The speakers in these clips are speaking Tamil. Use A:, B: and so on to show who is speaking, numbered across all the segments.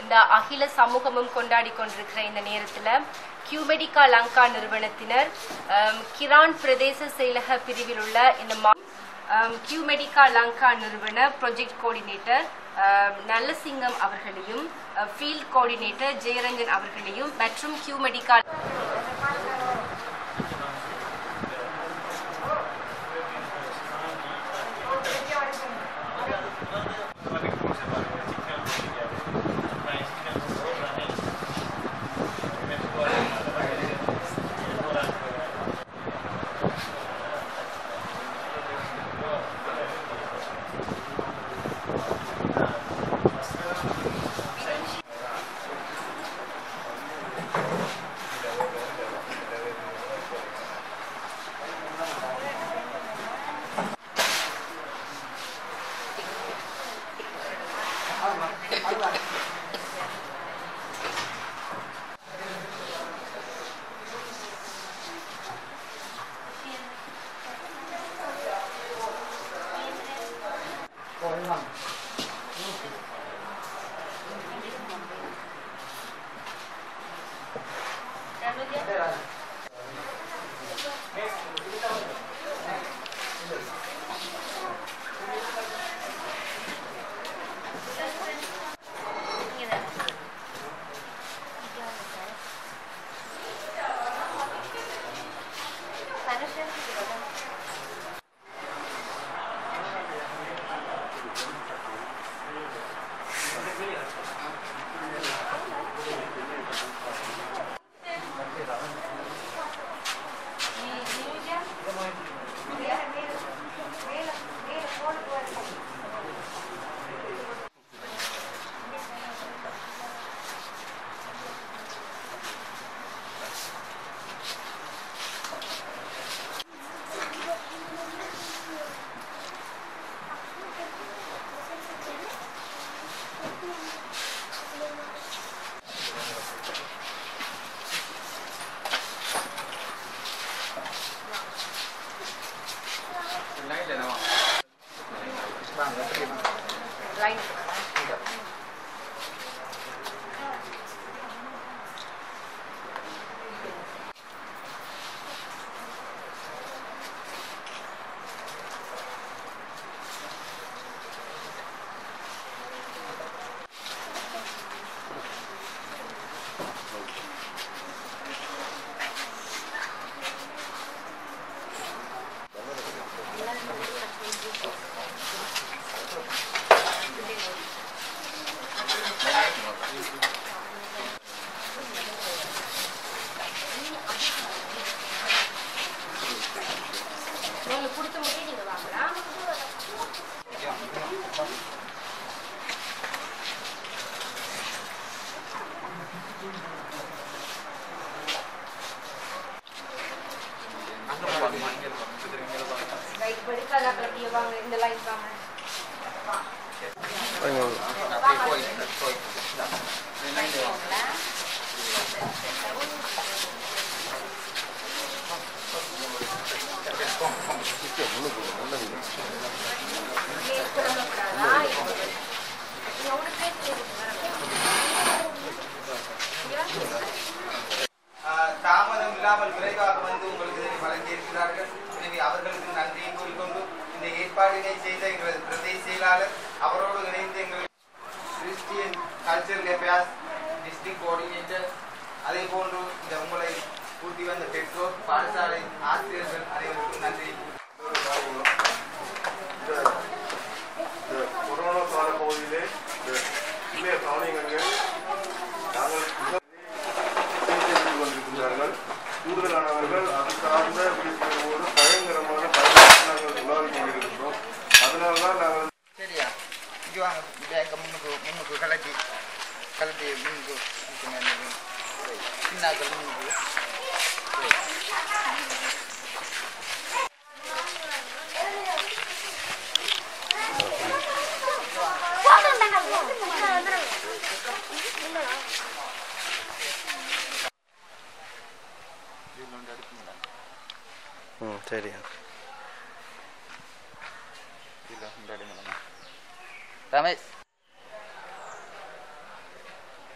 A: இந்த அகில சமூகமும் கொண்டாடி கொண்டிருக்கிற இந்த நேரத்தில் கியூமெடிகா லங்கா நிறுவனத்தினர் ஆம், கிரான் பிரதேச செயலக பிரிவில் உள்ள இந்த மா- ஆம், கியூமெடிகா லங்கா நிறுவன ப்ரொஜெக்ட் கோஆர்டினேட்டர் ஆம், நல்லசிங்கம் அவர்களையும் ஃபீல்ட் கோஆர்டினேட்டர் ஜெயரஞ்சன் அவர்களையும் மற்றும் கியூமெடிகா லைன் நீங்க கொடுத்த முறையை நீங்க வாங்கலாம் ரைட் படிக்காத கலக்கிய வாங்க இந்த லைன் வாங்க
B: ஆஹ் தாமதம் இல்லாமல் விரைவாக வந்து உங்களுக்கு இதனை வழங்கியிருக்கிறார்கள் எனவே அவர்களுக்கு நன்றியை கூறிக்கொண்டு இந்த ஏற்பாடினை செய்த எங்களது பிரதேச செயலாளர் அவரோடு இணைந்து எங்கள் Christian cultural affairs district coordinator அதே போன்று இந்த உங்களை கூட்டி வந்த பெற்றோர் பாடசாலை ஆசிரியர்கள் அனைவருக்கும் நன்றி
C: இந்த கொரோனா கால பகுதியிலே இந்த இளைய கவனியங்கள் நாங்கள் சிகிச்சை செய்து கொண்டிருக்கின்றார்கள் கூடுதலானவர்கள் அது சார்ந்த விழிப்புணர்வோடு பயங்கரமான பயணத்தை நாங்கள் உலாவிக் கொண்டிருக்கின்றோம் அதனால்தான் நாங்கள்
B: சரியா இங்கே வாங்க பேக்க முன்னுக்கு முன்னுக்கு கலட்டி கலட்டி முன்னுக்கு பின்னாக்கள் முன்னுக்கு
D: ம் சரியா
B: ரமேஷ்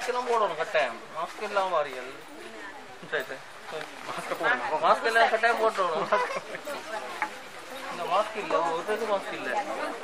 D: மாஸ்க் எல்லாம் போடணும் கட்டாயம் மாஸ்க் எல்லாம் வாரியல் மாஸ்க் எல்லாம் கட்டாயம் போட்டுடணும் இந்த மாஸ்க் இல்ல ஒரு இது மாஸ்க் இல்ல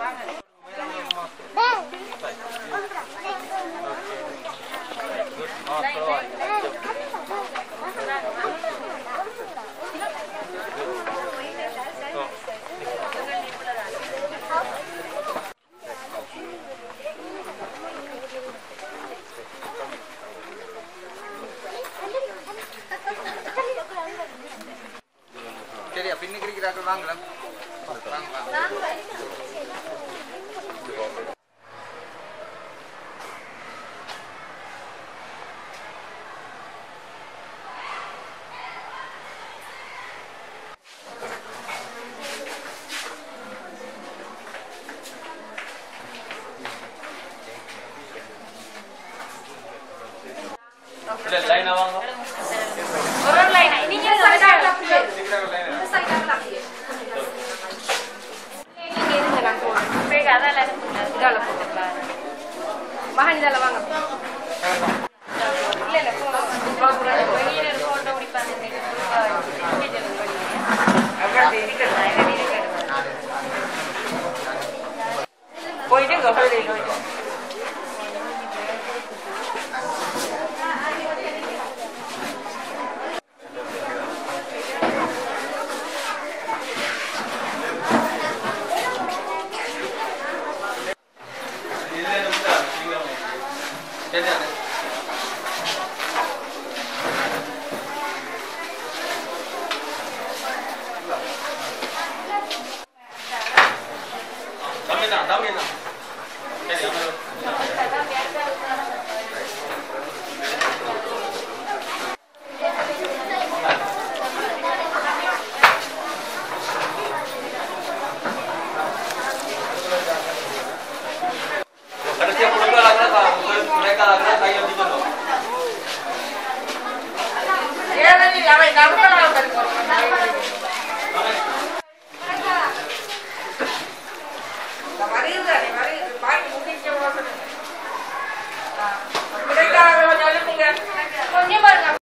B: சரியா பின்னுக்கு இருக்கிறார்கள் வாங்கலாம் வாங்க வாங்க
D: லைனா வாங்க